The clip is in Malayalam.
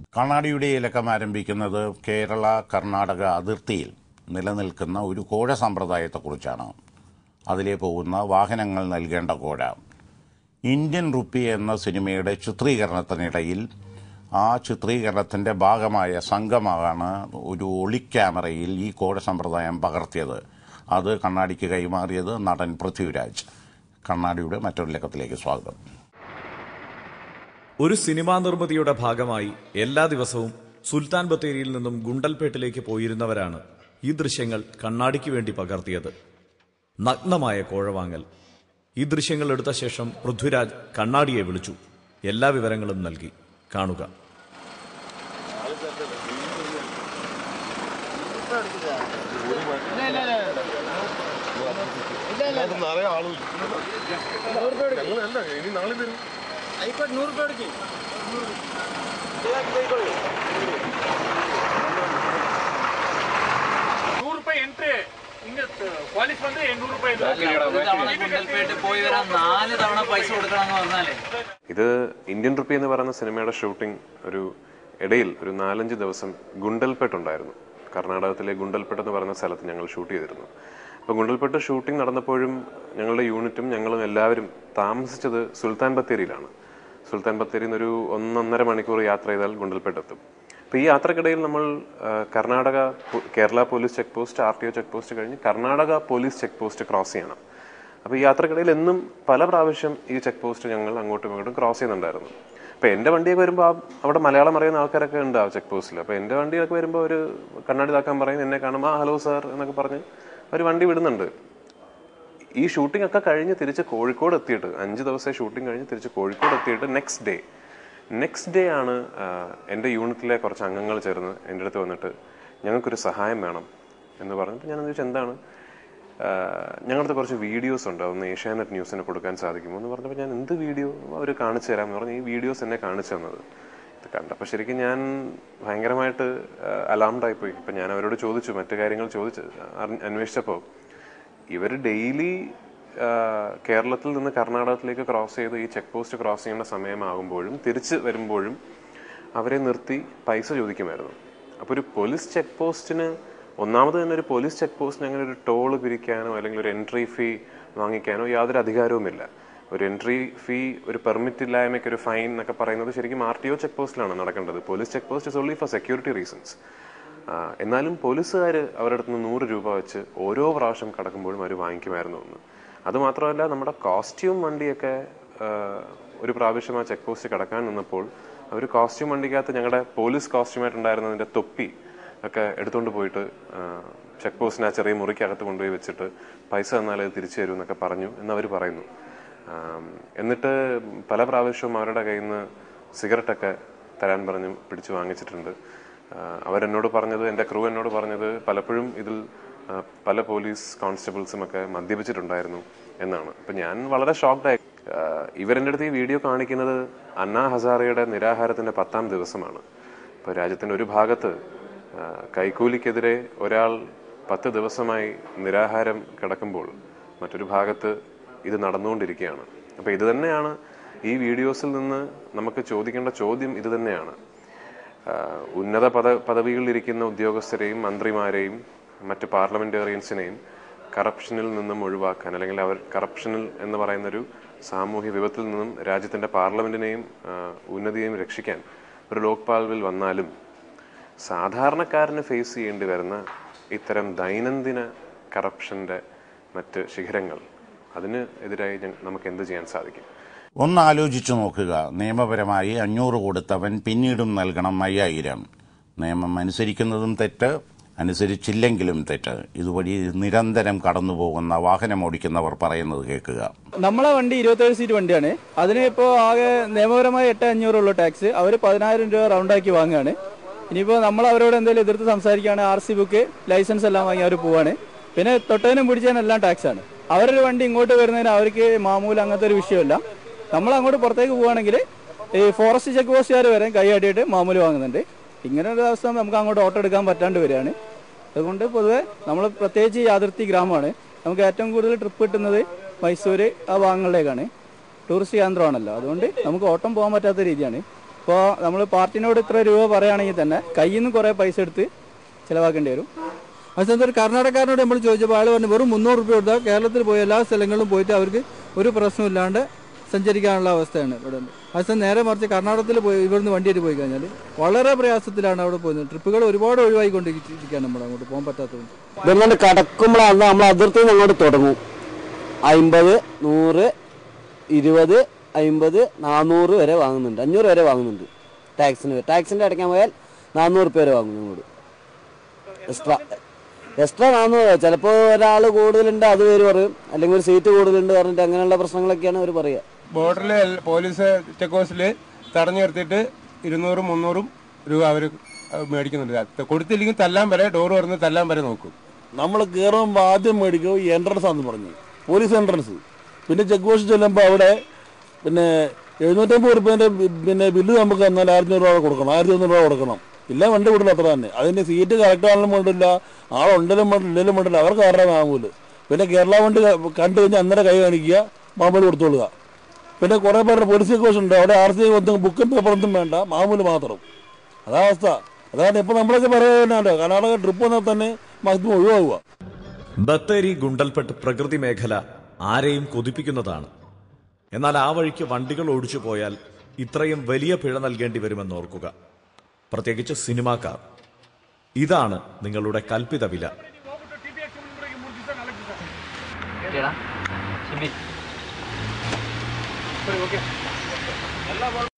കണ്ണാടിയുടെ ഇലക്കം ആരംഭിക്കുന്നത് കേരള കർണാടക അതിർത്തിയിൽ നിലനിൽക്കുന്ന ഒരു കോഴ സമ്പ്രദായത്തെക്കുറിച്ചാണ് അതിലെ പോകുന്ന വാഹനങ്ങൾ നൽകേണ്ട കോഴ ഇന്ത്യൻ റുപ്പി എന്ന സിനിമയുടെ ചിത്രീകരണത്തിനിടയിൽ ആ ചിത്രീകരണത്തിന്റെ ഭാഗമായ സംഘമാണ് ഒരു ഒളിക്യാമറയിൽ ഈ കോഴ സമ്പ്രദായം പകർത്തിയത് അത് കണ്ണാടിക്ക് കൈമാറിയത് നടൻ പൃഥ്വിരാജ് കണ്ണാടിയുടെ മറ്റൊരു ലക്കത്തിലേക്ക് സ്വാഗതം ഒരു സിനിമാ നിർമ്മിതിയുടെ ഭാഗമായി എല്ലാ ദിവസവും സുൽത്താൻ ബത്തേരിയിൽ നിന്നും ഗുണ്ടൽപേട്ടിലേക്ക് പോയിരുന്നവരാണ് ഈ ദൃശ്യങ്ങൾ കണ്ണാടിക്ക് വേണ്ടി പകർത്തിയത് നഗ്നമായ കോഴവാങ്ങൽ ഈ ദൃശ്യങ്ങൾ എടുത്ത ശേഷം പൃഥ്വിരാജ് കണ്ണാടിയെ വിളിച്ചു എല്ലാ വിവരങ്ങളും നൽകി കാണുക നിറയെ ആളും ഞങ്ങളല്ല ഇനി നാളെ വരും ആയിക്കോട്ടെ നൂറ് രൂപ എടുക്കി ನೂರು ರೂಪಾಯಿ ಎಂಟ್ರಿ ಹಿಂಗ ಪೊಲೀಸ್ ಬಂದ್ರೆ ನೂರು ರೂಪಾಯಿ ಇದು. ഒരു തവണ ഗുണ്ടൽപേട്ട് പോയി വരാൻ നാല് തവണ പൈസ കൊടുക്കണമെന്ന് പറഞ്ഞാലേ ഇത് ഇന്ത്യൻ റുപ്പി എന്ന് പറയുന്ന സിനിമയുടെ ഷൂട്ടിംഗ് ഒരു ഇടയിൽ ഒരു നാലഞ്ച് ദിവസം ഗുണ്ടൽപേട്ട് ഉണ്ടായിരുന്നു കർണാടകത്തിലെ ഗുണ്ടൽപേട്ട് എന്ന് പറയുന്ന സ്ഥലത്ത് ഞങ്ങൾ ഷൂട്ട് ചെയ്തിരുന്നു അപ്പോൾ ഗുണ്ടൽപേട്ട് ഷൂട്ടിംഗ് നടന്നപ്പോഴും ഞങ്ങളുടെ യൂണിറ്റും ഞങ്ങളും എല്ലാവരും താമസിച്ചത് സുൽത്താൻ ബത്തേരിയിലാണ് സുൽത്താൻ ബത്തേരിയിൽ നിന്ന് ഒരു ഒന്നൊന്നര മണിക്കൂർ യാത്ര ചെയ്താൽ ഗുണ്ടൽപേട്ട് എത്തും അപ്പോൾ ഈ യാത്രക്കിടയിൽ നമ്മൾ ആ, കർണാടക പോ- Kerala police check post R T O check post കഴിഞ്ഞ് Karnataka police check post cross ചെയ്യണം അപ്പോൾ ഈ യാത്രക്കിടയിൽ എന്നും പല പ്രാവശ്യം ഈ ചെക്ക് പോസ്റ്റ് ഞങ്ങൾ അങ്ങോട്ടും ഇങ്ങോട്ടും ക്രോസ് ചെയ്യുന്നുണ്ടായിരുന്നു അപ്പോൾ എൻ്റെ വണ്ടിയൊക്കെ വരുമ്പോൾ ആ അവിടെ മലയാളം അറിയുന്ന ആൾക്കാരൊക്കെ ഉണ്ട് ആ ചെക്ക് പോസ്റ്റിൽ അപ്പോൾ എൻ്റെ വണ്ടിയൊക്കെ വരുമ്പോൾ ഒരു കണ്ണാടി താക്കാൻ പറയും എന്നെ കാണുമ്പോൾ ആ ഹലോ സാർ എന്നൊക്കെ പറഞ്ഞ് അവർ വണ്ടി വിടുന്നുണ്ട് ഈ ഷൂട്ടിംഗ് ഒക്കെ കഴിഞ്ഞ് തിരിച്ച് കോഴിക്കോട് എത്തിയിട്ട് അഞ്ച് ദിവസത്തെ ഷൂട്ടിംഗ് കഴിഞ്ഞ് തിരിച്ച് കോഴിക്കോട് എത്തിയിട്ട് നെക്സ്റ്റ് ഡേ നെക്സ്റ്റ് ഡേ ആണ് ആ, എൻ്റെ യൂണിറ്റിലെ കുറച്ച് അംഗങ്ങൾ ചേർന്ന് എൻ്റെ അടുത്ത് വന്നിട്ട് ഞങ്ങൾക്കൊരു സഹായം വേണം എന്ന് പറഞ്ഞപ്പോൾ ഞാൻ ചോദിച്ചാൽ എന്താണ് ആ, ഞങ്ങളുടെ കുറച്ച് വീഡിയോസ് ഉണ്ട് അതൊന്ന് ഏഷ്യാനെറ്റ് ന്യൂസിന് കൊടുക്കാൻ സാധിക്കുമോ എന്ന് പറഞ്ഞപ്പോൾ ഞാൻ എന്ത് വീഡിയോ അവർ കാണിച്ചു തരാമെന്ന് പറഞ്ഞ് ഈ വീഡിയോസ് എന്നെ കാണിച്ചു തന്നത് ഇത് കണ്ടപ്പോൾ ശരിക്കും ഞാൻ ഭയങ്കരമായിട്ട് അലാംഡായി പോയി ഇപ്പം ഞാൻ അവരോട് ചോദിച്ചു മറ്റു കാര്യങ്ങൾ ചോദിച്ചു അറിഞ്ഞ് അന്വേഷിച്ചപ്പോൾ ഇവർ ഡെയിലി കേരളത്തിൽ നിന്ന് കർണാടകത്തിലേക്ക് ക്രോസ് ചെയ്ത് ഈ ചെക്ക് പോസ്റ്റ് ക്രോസ് ചെയ്യേണ്ട സമയമാകുമ്പോഴും തിരിച്ച് വരുമ്പോഴും അവരെ നിർത്തി പൈസ ചോദിക്കുമായിരുന്നു അപ്പോൾ ഒരു പോലീസ് ചെക്ക് പോസ്റ്റിന് ഒന്നാമത് തന്നെ ഒരു പോലീസ് ചെക്ക് പോസ്റ്റിന് അങ്ങനെ ഒരു ടോള് പിരിക്കാനോ അല്ലെങ്കിൽ ഒരു എൻട്രി ഫീ വാങ്ങിക്കാനോ യാതൊരു അധികാരവുമില്ല ഒരു എൻട്രി ഫീ ഒരു പെർമിറ്റ് ഇല്ലായ്മയ്ക്ക് ഒരു ഫൈൻ എന്നൊക്കെ പറയുന്നത് ശരിക്കും ആർ ടി ഒ ചെക്ക് പോസ്റ്റിലാണ് നടക്കേണ്ടത് police check post is only for security reasons ആ, എന്നാലും പോലീസുകാർ അവരുടെ അടുത്ത് നിന്ന് നൂറ് രൂപ വെച്ച് ഓരോ പ്രാവശ്യം കടക്കുമ്പോഴും അവർ വാങ്ങിക്കുമായിരുന്നു എന്ന് അതുമാത്രമല്ല നമ്മുടെ കോസ്റ്റ്യൂം വണ്ടിയൊക്കെ ആ, ഒരു പ്രാവശ്യം ആ ചെക്ക് പോസ്റ്റ് കടക്കാൻ നിന്നപ്പോൾ അവർ കോസ്റ്റ്യൂം വണ്ടിക്കകത്ത് ഞങ്ങളുടെ പോലീസ് കോസ്റ്റ്യൂമായിട്ടുണ്ടായിരുന്നതിൻ്റെ തൊപ്പി ഒക്കെ എടുത്തുകൊണ്ട് പോയിട്ട് ചെക്ക് പോസ്റ്റിന് ആ ചെറിയ മുറിക്കകത്ത് കൊണ്ടുപോയി വെച്ചിട്ട് പൈസ തന്നാൽ അത് തിരിച്ചു തരും എന്നൊക്കെ പറഞ്ഞു എന്ന് അവർ പറയുന്നു ആം, എന്നിട്ട് പല പ്രാവശ്യവും അവരുടെ കയ്യിൽ നിന്ന് സിഗരറ്റൊക്കെ തരാൻ പറഞ്ഞ് പിടിച്ചു വാങ്ങിച്ചിട്ടുണ്ട് ആ, അവരെന്നോട് പറഞ്ഞത് എൻ്റെ ക്രൂ എന്നോട് പറഞ്ഞത് പലപ്പോഴും ഇതിൽ ആ, പല പോലീസ് കോൺസ്റ്റബിൾസും ഒക്കെ മദ്യപിച്ചിട്ടുണ്ടായിരുന്നു എന്നാണ് അപ്പം ഞാൻ വളരെ ഷോക്ക്ഡായി ഇവരെൻ്റെ അടുത്ത് ഈ വീഡിയോ കാണിക്കുന്നത് അന്നാ ഹസാറയുടെ നിരാഹാരത്തിൻ്റെ പത്താം ദിവസമാണ് ഇപ്പോൾ രാജ്യത്തിൻ്റെ ഒരു ഭാഗത്ത് ആ, കൈക്കൂലിക്കെതിരെ ഒരാൾ പത്ത് ദിവസമായി നിരാഹാരം കിടക്കുമ്പോൾ മറ്റൊരു ഭാഗത്ത് ഇത് നടന്നുകൊണ്ടിരിക്കുകയാണ് അപ്പോൾ ഇത് തന്നെയാണ് ഈ വീഡിയോസിൽ നിന്ന് നമുക്ക് ചോദിക്കേണ്ട ചോദ്യം ഇത് തന്നെയാണ് ആഹ് ഉന്നത പദ പദവികളിലിരിക്കുന്ന ഉദ്യോഗസ്ഥരെയും മന്ത്രിമാരെയും മറ്റ് പാർലമെന്റേറിയൻസിനെയും കറപ്ഷനിൽ നിന്നും ഒഴിവാക്കാൻ അല്ലെങ്കിൽ അവർ കറപ്ഷനിൽ എന്ന് പറയുന്നൊരു സാമൂഹ്യ വിപത്തിൽ നിന്നും രാജ്യത്തിന്റെ പാർലമെന്റിനെയും ആഹ് ഉന്നതിയെയും രക്ഷിക്കാൻ ഒരു ലോക്പാൽ ബിൽ വന്നാലും സാധാരണക്കാരന് ഫേസ് ചെയ്യേണ്ടി വരുന്ന ഇത്തരം ദൈനംദിന കറപ്ഷന്റെ മറ്റ് ശിഖരങ്ങൾ അതിന് എതിരായി ഞ- നമുക്ക് എന്ത് ചെയ്യാൻ സാധിക്കും ഒന്ന് ആലോചിച്ചു നോക്കുക നിയമപരമായി അഞ്ഞൂറ് കൊടുത്തവൻ പിന്നീടും നൽകണം അയ്യായിരം നിയമം അനുസരിക്കുന്നതും തെറ്റ് അനുസരിച്ചില്ലെങ്കിലും തെറ്റ് ഇതുവഴി നിരന്തരം കടന്നുപോകുന്ന വാഹനം ഓടിക്കുന്നവർ പറയുന്നത് കേൾക്കുക നമ്മളെ വണ്ടി ഇരുപത്തേഴ് സീറ്റ് വണ്ടിയാണ് അതിന് ഇപ്പോൾ ആകെ നിയമപരമായി എട്ട് അഞ്ഞൂറുള്ള ടാക്സ് അവർ പതിനായിരം രൂപ റൗണ്ടാക്കി വാങ്ങുകയാണ് ഇനിയിപ്പോൾ നമ്മൾ അവരോട് എന്തെങ്കിലും എതിർത്ത് സംസാരിക്കുകയാണെങ്കിൽ ആർ സി ബുക്ക് ലൈസൻസ് എല്ലാം വാങ്ങി അവർ പോവാണ് പിന്നെ തൊട്ടതിനും പിടിച്ചതിനും എല്ലാം ടാക്സ് ആണ് അവരുടെ വണ്ടി ഇങ്ങോട്ട് വരുന്നതിന് അവർക്ക് മാമൂല് അങ്ങനത്തെ ഒരു വിഷയമല്ല നമ്മൾ അങ്ങോട്ട് പുറത്തേക്ക് പോവുകയാണെങ്കിൽ ഈ ഫോറസ്റ്റ് ചെക്ക് പോസ്റ്റുകാർ വരെ കൈയാട്ടിയിട്ട് മാമൂല് വാങ്ങുന്നുണ്ട് ഇങ്ങനെ ഒരു അവസ്ഥ നമുക്ക് അങ്ങോട്ട് ഓട്ടോ എടുക്കാൻ പറ്റാണ്ട് വരികയാണ് അതുകൊണ്ട് പൊതുവെ നമ്മൾ പ്രത്യേകിച്ച് ഈ അതിർത്തി ഗ്രാമമാണ് നമുക്ക് ഏറ്റവും കൂടുതൽ ട്രിപ്പ് കിട്ടുന്നത് മൈസൂർ ആ ഭാഗങ്ങളിലേക്കാണ് ടൂറിസ്റ്റ് കേന്ദ്രമാണല്ലോ അതുകൊണ്ട് നമുക്ക് ഓട്ടം പോകാൻ പറ്റാത്ത രീതിയാണ് ഇപ്പോൾ നമ്മൾ പാർട്ടിനോട് ഇത്ര രൂപ പറയുകയാണെങ്കിൽ തന്നെ കയ്യിൽ നിന്ന് കുറേ പൈസ എടുത്ത് ചിലവാക്കേണ്ടി വരും അതിനകത്ത് ഒരു കർണാടകക്കാരനോട് നമ്മൾ ചോദിച്ചപ്പോൾ അയാൾ പറഞ്ഞു വെറും മുന്നൂറ് രൂപ കൊടുത്താൽ കേരളത്തിൽ പോയി എല്ലാ സ്ഥലങ്ങളിലും പോയിട്ട് അവർക്ക് ഒരു പ്രശ്നമില്ലാണ്ട് സഞ്ചരിക്കാനുള്ള അവസ്ഥയാണ് ഇവിടെ അത് നേരെ മറിച്ച് കർണാടകത്തിൽ പോയി ഇവിടുന്ന് വണ്ടിയായിട്ട് പോയി കഴിഞ്ഞാൽ വളരെ പ്രയാസത്തിലാണ് അവിടെ പോകുന്നത് ട്രിപ്പുകൾ ഒരുപാട് ഒഴിവായിക്കൊണ്ടിരിക്കുകയാണ് നമ്മൾ അങ്ങോട്ട് പോകാൻ പറ്റാത്തതുകൊണ്ട് ഇതെങ്ങോട്ട് കടക്കുമ്പോഴാണ് നമ്മൾ അതിർത്തിയിൽ നിന്ന് അങ്ങോട്ട് തുടങ്ങും അമ്പത് നൂറ് ഇരുപത് അമ്പത് നാനൂറ് വരെ വാങ്ങുന്നുണ്ട് അഞ്ഞൂറ് വരെ വാങ്ങുന്നുണ്ട് ടാക്സിന് ടാക്സിൻ്റെ അടയ്ക്കാൻ പോയാൽ നാനൂറ് പേര് വാങ്ങും ഇങ്ങോട്ട് എക്സ്ട്രാ എക്സ്ട്രാ നാനൂറ് ചിലപ്പോൾ ഒരാൾ കൂടുതലുണ്ട് അത് പേര് പറയും അല്ലെങ്കിൽ ഒരു സീറ്റ് കൂടുതലുണ്ട് പറഞ്ഞിട്ട് അങ്ങനെയുള്ള പ്രശ്നങ്ങളൊക്കെയാണ് അവർ പറയുക ബോർഡറിൽ പോലീസ് ചെക്ക് പോസ്റ്റിൽ തടഞ്ഞു നിർത്തിയിട്ട് ഇരുന്നൂറും മുന്നൂറും രൂപ അവർ മേടിക്കുന്നുണ്ട് കൊടുത്തില്ലെങ്കിൽ തല്ലാൻ വരെ ഡോർ തുറന്ന് തല്ലാൻ വരെ നോക്കും നമ്മൾ കയറുമ്പോൾ ആദ്യം മേടിക്കും ഈ എൻട്രൻസ് ആണെന്ന് പറഞ്ഞു പോലീസ് എൻട്രൻസ് പിന്നെ ചെക്ക് പോസ്റ്റ് ചെല്ലുമ്പോൾ അവിടെ പിന്നെ എഴുന്നൂറ്റമ്പത് റുപ്യേൻ്റെ പിന്നെ ബില്ല് നമുക്ക് എന്നാൽ ആയിരത്തി രൂപ കൊടുക്കണം ആയിരത്തി ഒന്ന് രൂപ കൊടുക്കണം ഇല്ല വണ്ടി വിടില്ല അത്ര തന്നെ അതിന് സീറ്റ് കറക്റ്റ് ആണെങ്കിലും വേണ്ടില്ല ആളുണ്ടെങ്കിലും വേണ്ടില്ല ഇല്ലെങ്കിലും വേണ്ടില്ല അവർക്ക് ആരുടെ വാങ്ങൂല് പിന്നെ കേരള വണ്ടി ക- കണ്ടു കഴിഞ്ഞാൽ അന്നേരം കൈ കാണിക്കുക മാമൂല് കൊടുത്തോളുക പിന്നെ കുറേ പേരുടെ പോലീസ് ചെക്ക് പോസ്റ്റ് ഉണ്ട് അവിടെ ആർ സി ഒന്നും ബുക്കും പേപ്പറൊന്നും വേണ്ട മാമൂല് മാത്രം അതാ അവസ്ഥ അതാണ് ഇപ്പോൾ നമ്മളൊക്കെ പറയാനല്ലോ കർണാടക ട്രിപ്പ് വന്നാൽ തന്നെ മാക്സിമം ഒഴിവാകുക ബത്തേരി ഗുണ്ടൽപ്പെട്ട് പ്രകൃതി മേഖല ആരെയും കൊതിപ്പിക്കുന്നതാണ് എന്നാൽ ആ വഴിക്ക് വണ്ടികൾ ഓടിച്ചു പോയാൽ ഇത്രയും വലിയ പിഴ നൽകേണ്ടി വരുമെന്ന് ഓർക്കുക പ്രത്യേകിച്ച് സിനിമാക്കാർ ഇതാണ് നിങ്ങളുടെ കൽപ്പിത വില ಓಕೆನಾ? ಚಿಮ್ಮಿ.